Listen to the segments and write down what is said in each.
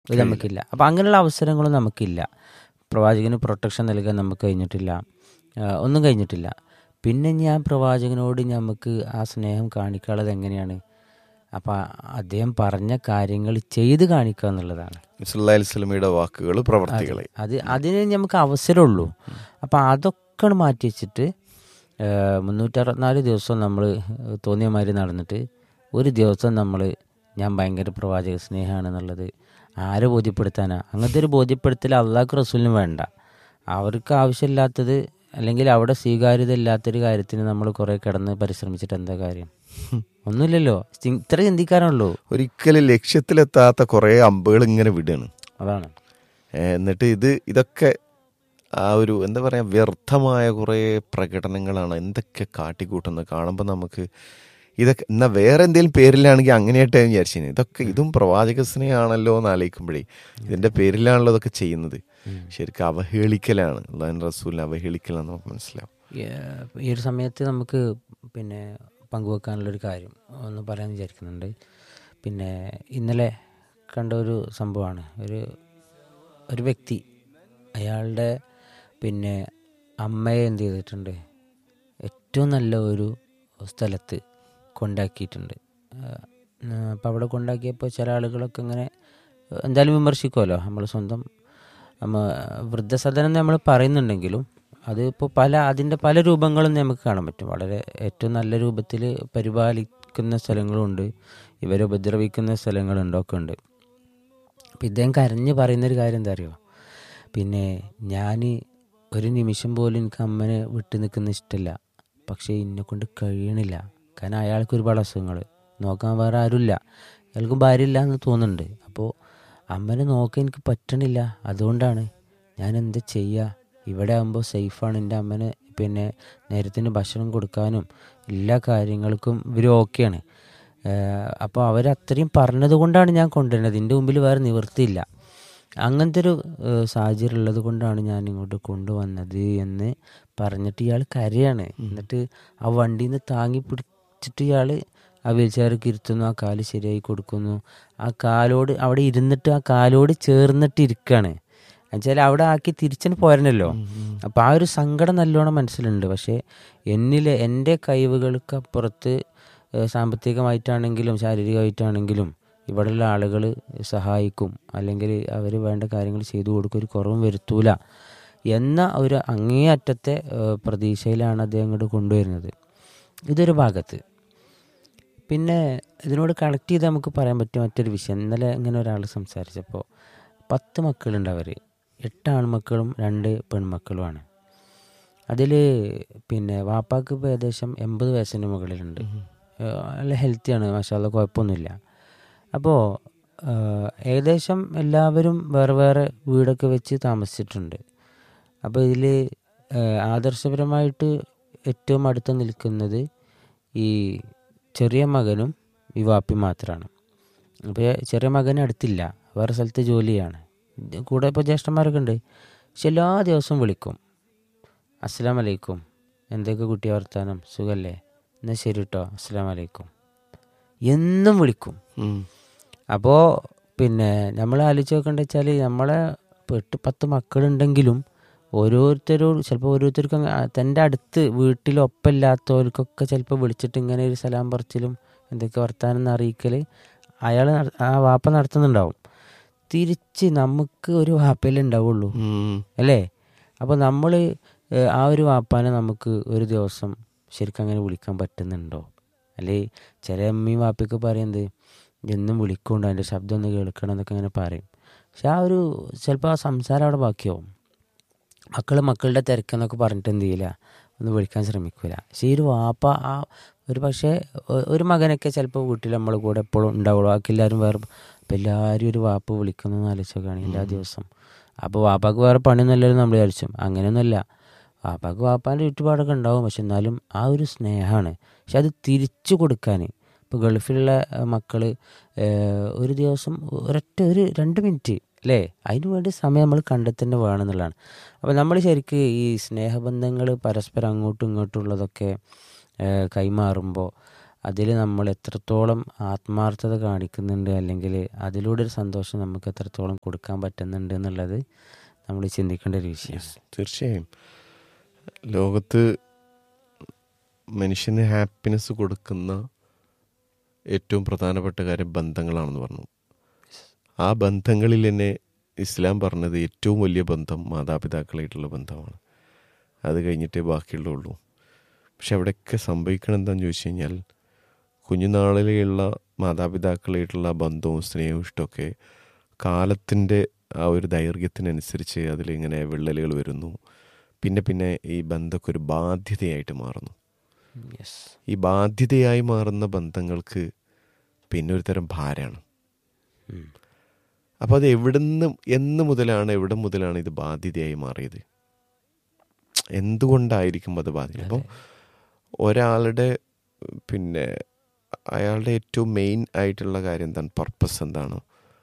ഇത് നമുക്കില്ല അപ്പം അങ്ങനെയുള്ള അവസരങ്ങളും നമുക്കില്ല പ്രവാചകന് പ്രൊട്ടക്ഷൻ നൽകാൻ നമുക്ക് കഴിഞ്ഞിട്ടില്ല ആ, ഒന്നും കഴിഞ്ഞിട്ടില്ല പിന്നെ ഞാൻ പ്രവാചകനോട് നമുക്ക് ആ സ്നേഹം കാണിക്കാനുള്ളത് എങ്ങനെയാണ് അപ്പം അദ്ദേഹം പറഞ്ഞ കാര്യങ്ങൾ ചെയ്ത് കാണിക്കുക എന്നുള്ളതാണ് നബിസല്ലാ സ്വലമിയുടെ വാക്കുകൾ പ്രവർത്തികളെ അത് അതിന് നമുക്ക് അവസരമുള്ളൂ അപ്പം അതൊക്കെ മാറ്റി വെച്ചിട്ട് മുന്നൂറ്ററുപത്തിനാല് ദിവസം നമ്മൾ തോന്നിയ മാതിരി നടന്നിട്ട് ഒരു ദിവസം നമ്മൾ ഞാൻ ഭയങ്കര പ്രവാചക സ്നേഹമാണെന്നുള്ളത് ആരെ ബോധ്യപ്പെടുത്താനാ അങ്ങനത്തെ ഒരു ബോധ്യപ്പെടുത്തൽ അള്ളാഹ് റസൂലിന് വേണ്ട അവർക്ക് ആവശ്യമില്ലാത്തത് അല്ലെങ്കിൽ അവിടെ സ്വീകാര്യത ഇല്ലാത്തൊരു കാര്യത്തിന് നമ്മൾ കുറേ കിടന്ന് പരിശ്രമിച്ചിട്ട് എന്താ കാര്യം ഒന്നുമില്ലല്ലോ ചി- ഇത്ര ചിന്തിക്കാനുള്ളൂ ഒരിക്കലും ലക്ഷ്യത്തിലെത്താത്ത കുറേ അമ്പുകൾ ഇങ്ങനെ വിടുകയാണ് അതാണ് ഏ, എന്നിട്ട് ഇത് ഇതൊക്കെ ആ ഒരു എന്താ പറയാ വ്യർത്ഥമായ കുറേ പ്രകടനങ്ങളാണ് എന്തൊക്കെ കാട്ടിക്കൂട്ടുന്നത് കാണുമ്പോൾ നമുക്ക് ഇതൊക്കെ എന്നാ വേറെ എന്തെങ്കിലും പേരിലാണെങ്കിൽ അങ്ങനെയായിട്ടേ വിചാരിച്ചു ഇതൊക്കെ ഇതും പ്രവാചക സ്നേഹമാണല്ലോ എന്ന് ആലോചിക്കുമ്പോഴേ ഇതിന്റെ പേരിലാണല്ലോ ഇതൊക്കെ ചെയ്യുന്നത് ശരിക്കും അവഹേളിക്കലാണ് അള്ളാഹൻ റസൂലിനെ അവഹേളിക്കലാന്ന് നമുക്ക് മനസ്സിലാവും ഈ- ഈ ഒരു സമയത്ത് നമുക്ക് പിന്നെ പങ്കുവെക്കാനുള്ളൊരു കാര്യം ഒന്ന് പറയാൻ വിചാരിക്കുന്നുണ്ട് പിന്നെ ഇന്നലെ കണ്ട ഒരു സംഭവമാണ് ഒരു ഒരു വ്യക്തി അയാളുടെ പിന്നെ അമ്മയെ എന്ത് ചെയ്തിട്ടുണ്ട് ഏറ്റവും നല്ല ഒരു സ്ഥലത്ത് കൊണ്ടാക്കിയിട്ടുണ്ട് അപ്പം അവിടെ കൊണ്ടാക്കിയപ്പോൾ ചില ആളുകളൊക്കെ ഇങ്ങനെ എന്തായാലും വിമർശിക്കുമല്ലോ നമ്മൾ സ്വന്തം നമ്മ വൃദ്ധസദനം നമ്മൾ പറയുന്നുണ്ടെങ്കിലും അത് ഇപ്പോൾ പല അതിൻ്റെ പല രൂപങ്ങളും നമുക്ക് കാണാൻ പറ്റും വളരെ ഏറ്റവും നല്ല രൂപത്തിൽ പരിപാലിക്കുന്ന സ്ഥലങ്ങളുണ്ട് ഇവരെ ഉപദ്രവിക്കുന്ന സ്ഥലങ്ങളുണ്ട് ഒക്കെ ഉണ്ട് അപ്പം ഇദ്ദേഹം കരഞ്ഞ് പറയുന്നൊരു കാര്യം എന്താ അറിയോ പിന്നെ ഞാൻ ഒരു നിമിഷം പോലും എനിക്ക് അമ്മനെ വിട്ടു നിൽക്കുന്ന ഇഷ്ടമല്ല പക്ഷേ എന്നെ കൊണ്ട് കഴിയണില്ല കാരണം അയാൾക്ക് ഒരുപാട് അസുഖങ്ങൾ നോക്കാൻ വേറെ ആരുമില്ല അയാൾക്ക് ഭാര്യ ഇല്ല എന്ന് തോന്നുന്നുണ്ട് അപ്പോൾ അമ്മനെ നോക്കാൻ എനിക്ക് പറ്റണില്ല അതുകൊണ്ടാണ് ഞാൻ എന്താ ചെയ്യുക ഇവിടെ ആകുമ്പോൾ സേഫാണ് എൻ്റെ അമ്മനെ പിന്നെ നേരത്തിന് ഭക്ഷണം കൊടുക്കാനും എല്ലാ കാര്യങ്ങൾക്കും ഇവർ ഓക്കെയാണ് അപ്പോൾ അവരത്രയും പറഞ്ഞത് കൊണ്ടാണ് ഞാൻ കൊണ്ടുവരുന്നത് എൻ്റെ മുമ്പിൽ വേറെ നിവൃത്തിയില്ല അങ്ങനത്തെ ഒരു ഏഹ്, സാഹചര്യം ഉള്ളത് കൊണ്ടാണ് ഞാൻ ഇങ്ങോട്ട് കൊണ്ടുവന്നത് എന്ന് പറഞ്ഞിട്ട് ഇയാൾ കരയാണ് എന്നിട്ട് ആ വണ്ടിയിൽ നിന്ന് താങ്ങി പിടിച്ചിട്ട് ഇയാൾ ആ വീൽചെയർക്ക് ഇരുത്തുന്നു ആ കാല് ശരിയായി കൊടുക്കുന്നു ആ കാലോട് അവിടെ ഇരുന്നിട്ട് ആ കാലോട് ചേർന്നിട്ട് ഇരിക്കുകയാണ് എന്നുവെച്ചാൽ അവിടെ ആക്കി തിരിച്ചു പോരണല്ലോ അപ്പോൾ ആ ഒരു സങ്കടം നല്ലോണം മനസ്സിലുണ്ട് പക്ഷേ എന്നിലെ എൻ്റെ കഴിവുകൾക്ക് അപ്പുറത്ത് ഏഹ്, സാമ്പത്തികമായിട്ടാണെങ്കിലും ശാരീരികമായിട്ടാണെങ്കിലും ഇവിടെയുള്ള ആളുകൾ സഹായിക്കും അല്ലെങ്കിൽ അവർ വേണ്ട കാര്യങ്ങൾ ചെയ്തു കൊടുക്കും ഒരു കുറവും വരുത്തൂല എന്ന ഒരു അങ്ങേയറ്റത്തെ ഏഹ്, പ്രതീക്ഷയിലാണ് അദ്ദേഹം ഇങ്ങോട്ട് കൊണ്ടുവരുന്നത് ഇതൊരു ഭാഗത്ത് പിന്നെ ഇതിനോട് കണക്ട് ചെയ്ത് നമുക്ക് പറയാൻ പറ്റിയ മറ്റൊരു വിഷയം ഇന്നലെ ഇങ്ങനെ ഒരാൾ സംസാരിച്ചപ്പോൾ പത്ത് മക്കളുണ്ട് അവർ എട്ട് ആൺമക്കളും രണ്ട് പെൺമക്കളുമാണ് അതിൽ പിന്നെ വാപ്പാക്ക് ഇപ്പോൾ ഏകദേശം എൺപത് വയസ്സിന് മുകളിലുണ്ട് ഏഹ് നല്ല ഹെൽത്തിയാണ് മാഷാല്ല കുഴപ്പമൊന്നുമില്ല അപ്പോൾ ഏകദേശം എല്ലാവരും വേറെ വേറെ വീടൊക്കെ വെച്ച് താമസിച്ചിട്ടുണ്ട് അപ്പോൾ ഇതിൽ ആദർശപരമായിട്ട് ഏറ്റവും അടുത്ത് നിൽക്കുന്നത് ഈ ചെറിയ മകനും ഈ വാപ്പി മാത്രമാണ് അപ്പോൾ ചെറിയ മകന് അടുത്തില്ല വേറെ സ്ഥലത്ത് ജോലിയാണ് കൂടെ ഇപ്പോൾ ജ്യേഷ്ഠന്മാരൊക്കെ ഉണ്ട് പക്ഷെ എല്ലാ ദിവസവും വിളിക്കും അസ്സാം വലൈക്കും എന്തൊക്കെ കുട്ടി വർത്താനം സുഖല്ലേ എന്നാൽ ശരി കേട്ടോ അസ്സാം വലൈക്കും എന്നും വിളിക്കും ഉം. അപ്പോൾ പിന്നെ നമ്മൾ ആലോചിച്ച് നോക്കേണ്ട വെച്ചാൽ നമ്മളെ ഇപ്പോൾ എട്ട് പത്ത് മക്കളുണ്ടെങ്കിലും ഓരോരുത്തരോട് ചിലപ്പോൾ ഓരോരുത്തർക്കും അങ്ങ് ആ തൻ്റെ അടുത്ത് വീട്ടിലൊപ്പമില്ലാത്തവർക്കൊക്കെ ചിലപ്പോൾ വിളിച്ചിട്ട് ഇങ്ങനെ ഒരു സലാം പറച്ചിലും എന്തൊക്കെ വർത്താനം എന്ന് അറിയിക്കൽ അയാൾ ആ വാപ്പ നടത്തുന്നുണ്ടാവും തിരിച്ച് നമുക്ക് ഒരു വാപ്പയിലേ ഉണ്ടാവുള്ളൂ ഉം. അല്ലേ അപ്പോൾ നമ്മൾ ആ ഒരു വാപ്പാനെ നമുക്ക് ഒരു ദിവസം ശരിക്കും അങ്ങനെ വിളിക്കാൻ പറ്റുന്നുണ്ടോ അല്ലേ ചില അമ്മയും വാപ്പയൊക്കെ പറയുന്നത് എന്നും വിളിക്കുന്നുണ്ട് അതിൻ്റെ ശബ്ദം ഒന്ന് കേൾക്കണം എന്നൊക്കെ ഇങ്ങനെ പറയും പക്ഷെ ആ ഒരു ചിലപ്പോൾ ആ സംസാരം അവിടെ ബാക്കിയാവും മക്കൾ മക്കളുടെ തിരക്കെന്നൊക്കെ പറഞ്ഞിട്ട് എന്ത് ചെയ്യില്ല ഒന്ന് വിളിക്കാൻ ശ്രമിക്കില്ല പക്ഷേ ഈ ഒരു വാപ്പ ആ ഒരു പക്ഷേ ഒ- ഒരു മകനൊക്കെ ചിലപ്പോൾ വീട്ടിൽ നമ്മൾ കൂടെ എപ്പോഴും ഉണ്ടാവുള്ളൂ ബാക്കി എല്ലാവരും വേറെ അപ്പം എല്ലാവരും ഒരു വാപ്പ വിളിക്കുന്നു ആലോചിച്ചൊക്കെയാണ് എല്ലാ ദിവസം അപ്പോൾ വാപ്പാക്ക് വേറെ പണിയൊന്നുമല്ലല്ലോ നമ്മൾ വിചാരിച്ചു അങ്ങനെയൊന്നുമല്ല വാപ്പാക്ക് വാപ്പാൻ്റെ ചുറ്റുപാടൊക്കെ ഉണ്ടാവും പക്ഷെ എന്നാലും ആ ഒരു സ്നേഹമാണ് പക്ഷെ അത് തിരിച്ചു കൊടുക്കാൻ ഇപ്പോൾ ഗൾഫിലുള്ള മക്കൾ ഒരു ദിവസം ഒരൊറ്റ ഒരു രണ്ട് മിനിറ്റ് അല്ലേ അതിനു വേണ്ടി സമയം നമ്മൾ കണ്ടെത്തന്നെ വേണമെന്നുള്ളതാണ് അപ്പോൾ നമ്മൾ ശരിക്ക് ഈ സ്നേഹബന്ധങ്ങൾ പരസ്പരം അങ്ങോട്ടും ഇങ്ങോട്ടും ഉള്ളതൊക്കെ ഏഹ് കൈമാറുമ്പോൾ അതിൽ നമ്മൾ എത്രത്തോളം ആത്മാർത്ഥത കാണിക്കുന്നുണ്ട് അല്ലെങ്കിൽ അതിലൂടെ ഒരു സന്തോഷം നമുക്ക് എത്രത്തോളം കൊടുക്കാൻ പറ്റുന്നുണ്ട് എന്നുള്ളത് നമ്മൾ ചിന്തിക്കേണ്ട ഒരു വിഷയമാണ് തീർച്ചയായും ലോകത്ത് മനുഷ്യന് ഹാപ്പിനെസ് കൊടുക്കുന്ന ഏറ്റവും പ്രധാനപ്പെട്ട കാര്യം ബന്ധങ്ങളാണെന്ന് പറഞ്ഞു ആ ബന്ധങ്ങളിൽ തന്നെ ഇസ്ലാം പറഞ്ഞത് ഏറ്റവും വലിയ ബന്ധം മാതാപിതാക്കളായിട്ടുള്ള ബന്ധമാണ് അത് കഴിഞ്ഞിട്ടേ ബാക്കിയുള്ളൂ പക്ഷെ അവിടെയൊക്കെ സംഭവിക്കണം എന്താണെന്ന് ചോദിച്ചു കഴിഞ്ഞാൽ കുഞ്ഞുനാളിലുള്ള മാതാപിതാക്കളായിട്ടുള്ള ബന്ധവും സ്നേഹവും ഇഷ്ടമൊക്കെ കാലത്തിൻ്റെ ആ ഒരു ദൈർഘ്യത്തിനനുസരിച്ച് അതിലിങ്ങനെ വിള്ളലുകൾ വരുന്നു പിന്നെ പിന്നെ ഈ ബന്ധമൊക്കെ ഒരു ബാധ്യതയായിട്ട് മാറുന്നു യെസ് ഈ ബാധ്യതയായി മാറുന്ന ബന്ധങ്ങൾക്ക് പിന്നെ ഒരു തരം ഭാരമാണ് അപ്പോൾ അത് എവിടുന്ന് എന്ന് മുതലാണ് എവിടെ മുതലാണ് ഇത് ബാധ്യതയായി മാറിയത് എന്തുകൊണ്ടായിരിക്കും അത് ബാധ്യത അപ്പോൾ ഒരാളുടെ പിന്നെ അയാളുടെ ഏറ്റവും മെയിൻ ആയിട്ടുള്ള കാര്യം എന്താണ് പർപ്പസ് എന്താണ്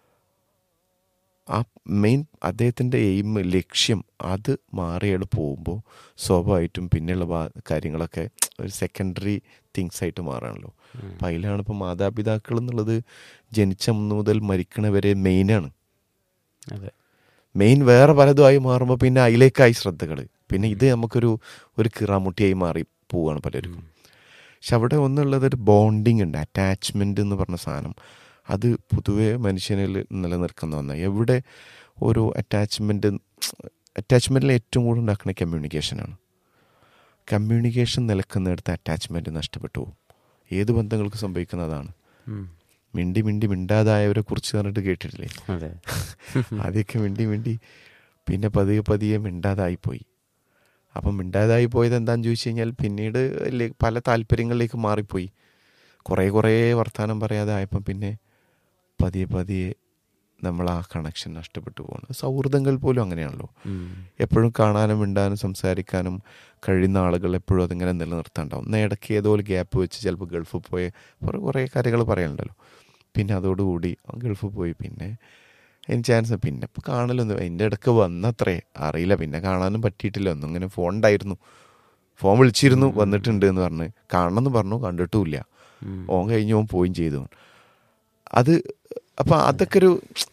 ആ മെയിൻ അദ്ദേഹത്തിൻ്റെ എയിം ലക്ഷ്യം അത് മാറിയാൽ പോകുമ്പോൾ സ്വാഭാവികമായിട്ടും പിന്നെയുള്ള ബാ- കാര്യങ്ങളൊക്കെ ഒരു സെക്കൻഡറി തിങ്സ് ആയിട്ട് മാറാണല്ലോ അപ്പം അതിലാണ് ഇപ്പോൾ മാതാപിതാക്കൾ എന്നുള്ളത് ജനിച്ച അന്ന് മുതൽ മരിക്കണവരെ മെയിനാണ് അതെ മെയിൻ വേറെ പലതുമായി മാറുമ്പോൾ പിന്നെ അതിലേക്കായി ശ്രദ്ധകൾ പിന്നെ ഇത് നമുക്കൊരു ഒരു കിറാമുട്ടിയായി മാറി പോവുകയാണ് പലർക്കും പക്ഷെ അവിടെ ഒന്നുള്ളത് ഒരു ബോണ്ടിങ് ഉണ്ട് അറ്റാച്ച്മെൻ്റ് എന്ന് പറഞ്ഞ സാധനം അത് പൊതുവെ മനുഷ്യനിൽ നിലനിൽക്കുന്ന ഒന്നാണ് എവിടെ ഒരു അറ്റാച്ച്മെൻറ്റ് അറ്റാച്ച്മെൻറ്റിൽ ഏറ്റവും കൂടുതൽ ഉണ്ടാക്കുന്ന കമ്മ്യൂണിക്കേഷനാണ് കമ്മ്യൂണിക്കേഷൻ നിലക്കുന്നിടത്ത് അറ്റാച്ച്മെൻറ്റ് നഷ്ടപ്പെട്ടു പോകും ഏത് ബന്ധങ്ങൾക്ക് സംഭവിക്കുന്നതാണ് ഉം. മിണ്ടി മിണ്ടി മിണ്ടാതായവരെ കുറിച്ച് പറഞ്ഞിട്ട് കേട്ടിട്ടില്ലേ അതെ ആദ്യമൊക്കെ മിണ്ടി മിണ്ടി പിന്നെ പതിയെ പതിയെ മിണ്ടാതായിപ്പോയി അപ്പം മിണ്ടാതായി പോയത് എന്താണെന്ന് ചോദിച്ചു കഴിഞ്ഞാൽ പിന്നീട് ലെ- പല താല്പര്യങ്ങളിലേക്ക് മാറിപ്പോയി കുറേ കുറേ വർത്തമാനം പറയാതെ ആയപ്പം പിന്നെ പതിയെ പതിയെ നമ്മൾ ആ കണക്ഷൻ നഷ്ടപ്പെട്ടു പോകുന്നു സൗഹൃദങ്ങൾ പോലും അങ്ങനെയാണല്ലോ ഉം. എപ്പോഴും കാണാനും മിണ്ടാനും സംസാരിക്കാനും കഴിയുന്ന ആളുകൾ എപ്പോഴും അതിങ്ങനെ നിലനിർത്താണ്ടാവും എന്നാൽ ഇടയ്ക്ക് ഏതോ ഒരു ഗ്യാപ്പ് വെച്ച് ചിലപ്പോൾ ഗൾഫിൽ പോയ കുറേ കുറേ കാര്യങ്ങൾ പറയാനുണ്ടല്ലോ പിന്നെ അതോടുകൂടി ആ ഗൾഫിൽ പോയി പിന്നെ അതിന് ചാൻസ് പിന്നെ ഇപ്പോൾ കാണലൊന്നും എൻ്റെ ഇടയ്ക്ക് വന്നത്രേ അറിയില്ല പിന്നെ കാണാനും പറ്റിയിട്ടില്ല ഒന്നും ഇങ്ങനെ ഫോൺ ഉണ്ടായിരുന്നു ഫോൺ വിളിച്ചിരുന്നു വന്നിട്ടുണ്ട് എന്ന് പറഞ്ഞ് കാണണമെന്ന് പറഞ്ഞു കണ്ടിട്ടുമില്ല ഉം. ഓൻ കഴിഞ്ഞ് ഓൻ പോയും ചെയ്തു അത് അപ്പം അതൊക്കെ ഒരു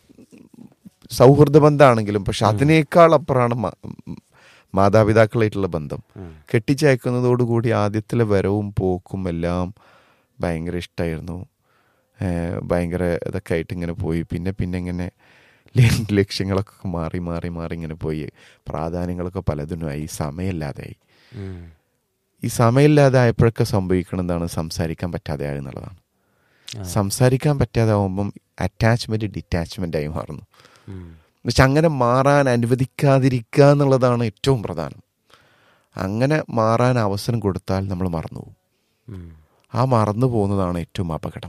സൗഹൃദ ബന്ധമാണെങ്കിലും പക്ഷെ അതിനേക്കാൾ അപ്പുറമാണ് മാ- മാതാപിതാക്കളായിട്ടുള്ള ബന്ധം ഉം. കെട്ടിച്ചയക്കുന്നതോടുകൂടി ആദ്യത്തിലെ വരവും പോക്കും എല്ലാം ഭയങ്കര ഇഷ്ടമായിരുന്നു ഭയങ്കര ഇതൊക്കെ ആയിട്ട് ഇങ്ങനെ പോയി പിന്നെ പിന്നെ ഇങ്ങനെ ല- ലക്ഷ്യങ്ങളൊക്കെ മാറി മാറി മാറി ഇങ്ങനെ പോയി പ്രാധാന്യങ്ങളൊക്കെ പലതിനുമായി സമയമില്ലാതെയായി ഉം. ഈ സമയമില്ലാതെ ആയപ്പോഴൊക്കെ സംഭവിക്കണം എന്താണ് സംസാരിക്കാൻ പറ്റാതെ ആയി എന്നുള്ളതാണ് സംസാരിക്കാൻ പറ്റാതെ ആകുമ്പം അറ്റാച്ച്മെന്റ് ഡിറ്റാച്ച്മെന്റ് ആയി മാറുന്നു ഉം. എന്നുവെച്ചാൽ അങ്ങനെ മാറാൻ അനുവദിക്കാതിരിക്കുക എന്നുള്ളതാണ് ഏറ്റവും പ്രധാനം അങ്ങനെ മാറാൻ അവസരം കൊടുത്താൽ നമ്മൾ മറന്നു പോകും ഉം. ആ മറന്നു പോകുന്നതാണ് ഏറ്റവും അപകടം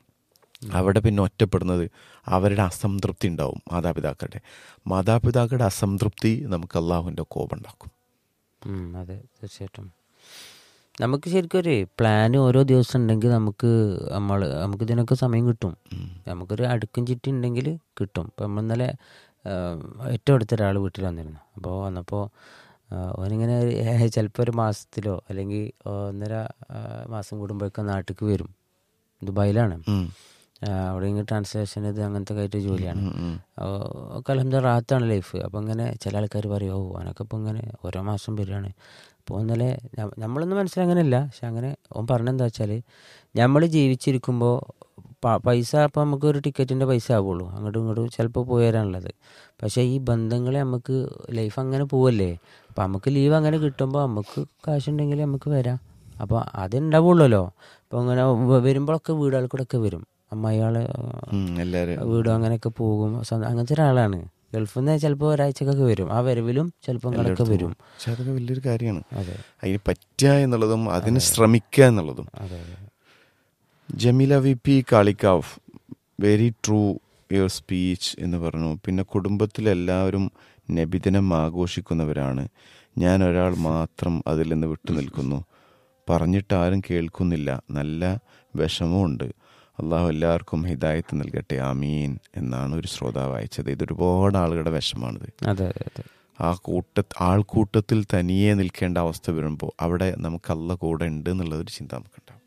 അവിടെ പിന്നെ ഒറ്റപ്പെടുന്നത് അവരുടെ അസംതൃപ്തി ഉണ്ടാവും മാതാപിതാക്കളുടെ മാതാപിതാക്കളുടെ അസംതൃപ്തി നമുക്ക് അള്ളാഹുവിൻ്റെ കോപം ഉണ്ടാക്കും ഉം, അതെ തീർച്ചയായിട്ടും നമുക്ക് ശരിക്കും ഒരു പ്ലാൻ ഓരോ ദിവസം ഉണ്ടെങ്കിൽ നമുക്ക് നമ്മൾ നമുക്ക് ഇതിനൊക്കെ സമയം കിട്ടും നമുക്കൊരു അടുക്കും ചിട്ടി ഉണ്ടെങ്കിൽ കിട്ടും ഇപ്പം നമ്മൾ ഇന്നലെ ആ, ഏറ്റവും അടുത്ത ഒരാൾ വീട്ടിൽ വന്നിരുന്നു അപ്പോൾ വന്നപ്പോൾ അവനിങ്ങനെ ചിലപ്പോൾ ഒരു മാസത്തിലോ അല്ലെങ്കിൽ ഒന്നര ആ, മാസം കൂടുമ്പോഴൊക്കെ നാട്ടിലേക്ക് വരും ദുബായിലാണ് ഉം. ആ, അവിടെ ഇങ്ങനെ ട്രാൻസ്ലേഷൻ ഇത് അങ്ങനത്തെ ആയിട്ട് ജോലിയാണ് ഉം, ഉം. കലഹന്ത റാത്താണ് ലൈഫ് അപ്പം ഇങ്ങനെ ചില ആൾക്കാർ പറയും ഓ അവനൊക്കെ ഇപ്പം ഇങ്ങനെ ഓരോ മാസം വരികയാണ് അപ്പോൾ ഇന്നലെ ന- നമ്മളൊന്നും മനസ്സിലങ്ങനെയല്ല പക്ഷെ അങ്ങനെ ഓൻ പറഞ്ഞെന്താ വെച്ചാൽ നമ്മൾ ജീവിച്ചിരിക്കുമ്പോൾ പ- പൈസ അപ്പം നമുക്ക് ഒരു ടിക്കറ്റിൻ്റെ പൈസ ആവുള്ളൂ അങ്ങോട്ടും ഇങ്ങോട്ടും ചിലപ്പോൾ പോയി വരാനുള്ളത് പക്ഷേ ഈ ബന്ധങ്ങളെ നമുക്ക് ലൈഫ് അങ്ങനെ പോവല്ലേ അപ്പം നമുക്ക് ലീവ് അങ്ങനെ കിട്ടുമ്പോൾ നമുക്ക് കാശുണ്ടെങ്കിൽ നമുക്ക് വരാം അപ്പോൾ അതുണ്ടാവുള്ളല്ലോ അപ്പോൾ അങ്ങനെ വ- വരുമ്പോഴൊക്കെ വീടുകൾ കൂടെ ഒക്കെ വരും അമ്മായിയാള് ഉം, എല്ലാവരും വീടും അങ്ങനെയൊക്കെ പോകും സ്വന്തം അങ്ങനത്തെ ഒരാളാണ് ഗൾഫിൽ നിന്ന് ചിലപ്പോൾ ഒരാഴ്ചക്കൊക്കെ വരും ആ വരവിലും ചിലപ്പോൾ അങ്ങനെയൊക്കെ വരും പക്ഷെ അതൊക്കെ വലിയൊരു കാര്യമാണ് അതെ അതിന് പറ്റുക എന്നുള്ളതും അതിന് ശ്രമിക്കുക എന്നുള്ളതും അതെ അതെ Jameela V P Kalikavu very true your speech എന്ന് പറഞ്ഞു പിന്നെ കുടുംബത്തിലെല്ലാവരും നബിദിനം ആഘോഷിക്കുന്നവരാണ് ഞാൻ ഒരാൾ മാത്രം അതിൽ നിന്ന് വിട്ടു നിൽക്കുന്നു പറഞ്ഞിട്ട് ആരും കേൾക്കുന്നില്ല നല്ല വിഷമമുണ്ട് അള്ളാഹു എല്ലാവർക്കും ഹിദായത്ത് നൽകട്ടെ ആമീൻ എന്നാണ് ഒരു ശ്രോതാവ് അയച്ചത് ഇത് ഒരുപാട് ആളുകളുടെ വിഷമാണിത് അതെ അതെ അതെ ആ കൂട്ട ആൾക്കൂട്ടത്തിൽ തനിയെ നിൽക്കേണ്ട അവസ്ഥ വരുമ്പോൾ അവിടെ നമുക്ക് അല്ല കൂടെ ഉണ്ട് എന്നുള്ളതൊരു ചിന്ത നമുക്കുണ്ടാവും